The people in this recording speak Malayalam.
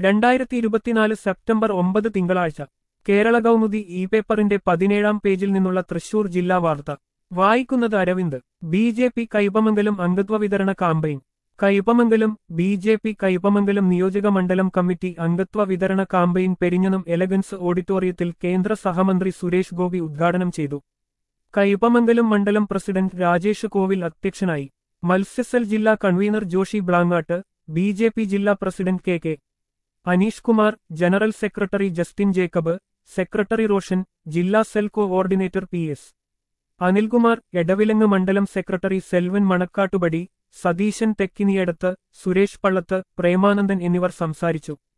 രണ്ടായിരത്തി ഇരുപത്തിനാല് സെപ്റ്റംബർ ഒമ്പത് തിങ്കളാഴ്ച കേരള കൗമുദി ഇ പേപ്പറിന്റെ പതിനേഴാം പേജിൽ നിന്നുള്ള തൃശൂർ ജില്ലാ വാർത്ത വായിക്കുന്നത് Aravind B J P Kaipamangalam അംഗത്വ വിതരണ campaign Kaipamangalam B J P Kaipamangalam നിയോജക മണ്ഡലം കമ്മിറ്റി അംഗത്വ വിതരണ കാമ്പയിൻ പെരിഞ്ഞനം എലഗൻസ് ഓഡിറ്റോറിയത്തിൽ കേന്ദ്ര സഹമന്ത്രി സുരേഷ് ഗോപി ഉദ്ഘാടനം ചെയ്തു കൈപ്പമംഗലം മണ്ഡലം പ്രസിഡന്റ് രാജേഷ് കോവിൽ അധ്യക്ഷനായി മത്സ്യസെൽ ജില്ലാ convener Joshy Blangad B J P ജില്ലാ president K K Aneesh Kumar general secretary Justin Jacob secretary Roshan ജില്ലാ cell coordinator P S Anilkumar Edavilangu മണ്ഡലം സെക്രട്ടറി സെൽവൻ മണക്കാട്ടുപടി സതീശൻ തെക്കിനിയടത്ത് സുരേഷ് പള്ളത്ത് പ്രേമാനന്ദൻ എന്നിവർ സംസാരിച്ചു